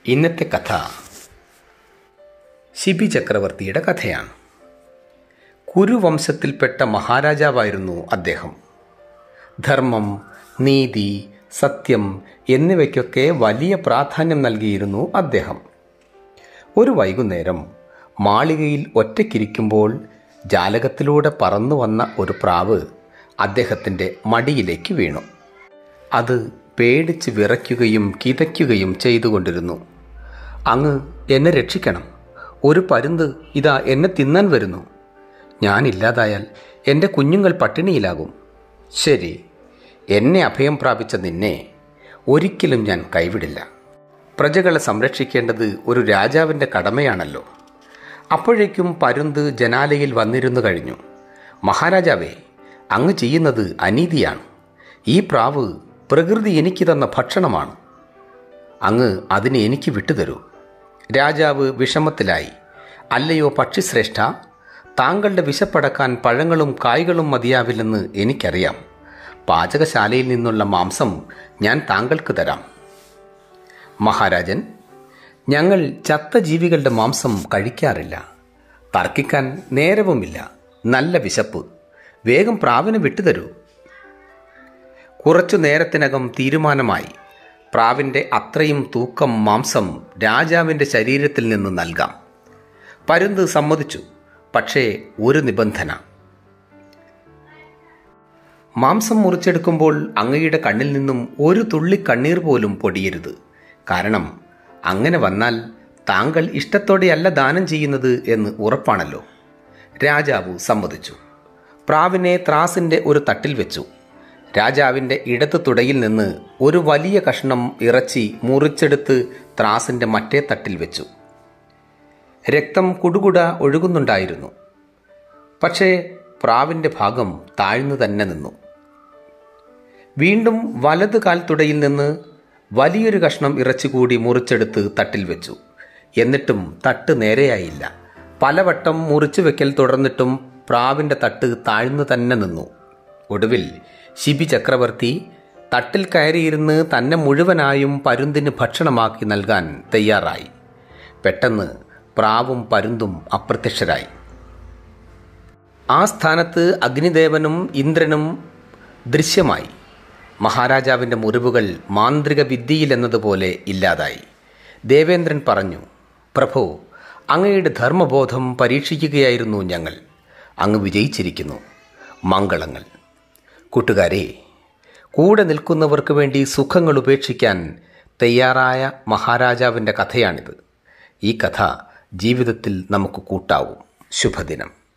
ഇന്നത്തെ കഥ ശിബി ചക്രവർത്തിയുടെ കഥയാണ് കുരുവംശത്തിൽപ്പെട്ട മഹാരാജാവായിരുന്നു അദ്ദേഹം ധർമ്മം നീതി സത്യം എന്നിവയ്ക്കൊക്കെ വലിയ പ്രാധാന്യം നൽകിയിരുന്നു അദ്ദേഹം ഒരു വൈകുന്നേരം മാളികയിൽ ഒറ്റയ്ക്കിരിക്കുമ്പോൾ ജാലകത്തിലൂടെ പറന്നു വന്ന ഒരു പ്രാവ് അദ്ദേഹത്തിൻ്റെ മടിയിലേക്ക് വീണു അത് പേടിച്ച് വിറയ്ക്കുകയും കിതയ്ക്കുകയും ചെയ്തുകൊണ്ടിരുന്നു അങ്ങ് എന്നെ രക്ഷിക്കണം ഒരു പരുന്ത് ഇതാ എന്നെ തിന്നാൻ വരുന്നു ഞാനില്ലാതായാൽ എൻ്റെ കുഞ്ഞുങ്ങൾ പട്ടിണിയിലാകും ശരി എന്നെ അഭയം പ്രാപിച്ച നിന്നെ ഒരിക്കലും ഞാൻ കൈവിടില്ല പ്രജകളെ സംരക്ഷിക്കേണ്ടത് ഒരു രാജാവിൻ്റെ കടമയാണല്ലോ അപ്പോഴേക്കും പരുന്ത് ജനാലയിൽ വന്നിരുന്നു കഴിഞ്ഞു മഹാരാജാവേ അങ്ങ് ചെയ്യുന്നത് അനീതിയാണ് ഈ പ്രാവ് പ്രകൃതി എനിക്ക് തന്ന ഭക്ഷണമാണ് അങ്ങ് അതിനെ എനിക്ക് വിട്ടുതരൂ രാജാവ് വിഷമത്തിലായി അല്ലയോ പക്ഷിശ്രേഷ്ഠ താങ്കളുടെ വിശപ്പടക്കാൻ പഴങ്ങളും കായ്കളും മതിയാവില്ലെന്ന് എനിക്കറിയാം പാചകശാലയിൽ നിന്നുള്ള മാംസം ഞാൻ താങ്കൾക്ക് തരാം മഹാരാജൻ ഞങ്ങൾ ചത്ത ജീവികളുടെ മാംസം കഴിക്കാറില്ല തർക്കിക്കാൻ നേരവുമില്ല നല്ല വിശപ്പ് വേഗം പ്രാവിനെ വിട്ടുതരൂ കുറച്ചു നേരത്തിനകം തീരുമാനമായി പ്രാവിൻ്റെ അത്രയും തൂക്കം മാംസം രാജാവിൻ്റെ ശരീരത്തിൽ നിന്ന് നൽകാം പരുന്ത് സമ്മതിച്ചു പക്ഷേ ഒരു നിബന്ധന മാംസം മുറിച്ചെടുക്കുമ്പോൾ അങ്ങയുടെ കണ്ണിൽ നിന്നും ഒരു തുള്ളി കണ്ണീർ പോലും പൊടിയരുത് കാരണം അങ്ങനെ വന്നാൽ താങ്കൾ ഇഷ്ടത്തോടെയല്ല ദാനം ചെയ്യുന്നത് എന്ന് ഉറപ്പാണല്ലോ രാജാവ് സമ്മതിച്ചു പ്രാവിനെ ത്രാസിൻ്റെ ഒരു തട്ടിൽ വെച്ചു രാജാവിൻ്റെ ഇടത്ത് തുടയിൽ നിന്ന് ഒരു വലിയ കഷ്ണം ഇറച്ചി മുറിച്ചെടുത്ത് ത്രാസിൻ്റെ മറ്റേ തട്ടിൽ വെച്ചു രക്തം കുടുകുട ഒഴുകുന്നുണ്ടായിരുന്നു പക്ഷേ പ്രാവിൻ്റെ ഭാഗം താഴ്ന്നു തന്നെ നിന്നു വീണ്ടും വലത് കാൽത്തുടയിൽ നിന്ന് വലിയൊരു കഷ്ണം ഇറച്ചി കൂടി മുറിച്ചെടുത്ത് തട്ടിൽ വെച്ചു എന്നിട്ടും തട്ട് നേരെയായില്ല പലവട്ടം മുറിച്ചു വെക്കൽ തുടർന്നിട്ടും പ്രാവിൻ്റെ തട്ട് താഴ്ന്നു തന്നെ നിന്നു ഒടുവിൽ ശിബി ചക്രവർത്തി തട്ടിൽ കയറിയിരുന്ന് തന്നെ മുഴുവനായും പരുന്തിന് ഭക്ഷണമാക്കി നൽകാൻ തയ്യാറായി പെട്ടെന്ന് പ്രാവും പരുന്തും അപ്രത്യക്ഷരായി ആ സ്ഥാനത്ത് അഗ്നിദേവനും ഇന്ദ്രനും ദൃശ്യമായി മഹാരാജാവിൻ്റെ മുറിവുകൾ മാന്ത്രിക വിദ്യയിൽ എന്നതുപോലെ ഇല്ലാതായി ദേവേന്ദ്രൻ പറഞ്ഞു പ്രഭു അങ്ങയുടെ ധർമ്മബോധം പരീക്ഷിക്കുകയായിരുന്നു ഞങ്ങൾ അങ്ങ് വിജയിച്ചിരിക്കുന്നു മംഗളങ്ങൾ കൂട്ടുകാരെ കൂടെ നിൽക്കുന്നവർക്ക് വേണ്ടി സുഖങ്ങൾ ഉപേക്ഷിക്കാൻ തയ്യാറായ മഹാരാജാവിൻ്റെ കഥയാണിത് ഈ കഥ ജീവിതത്തിൽ നമുക്ക് കൂട്ടാവും ശുഭദിനം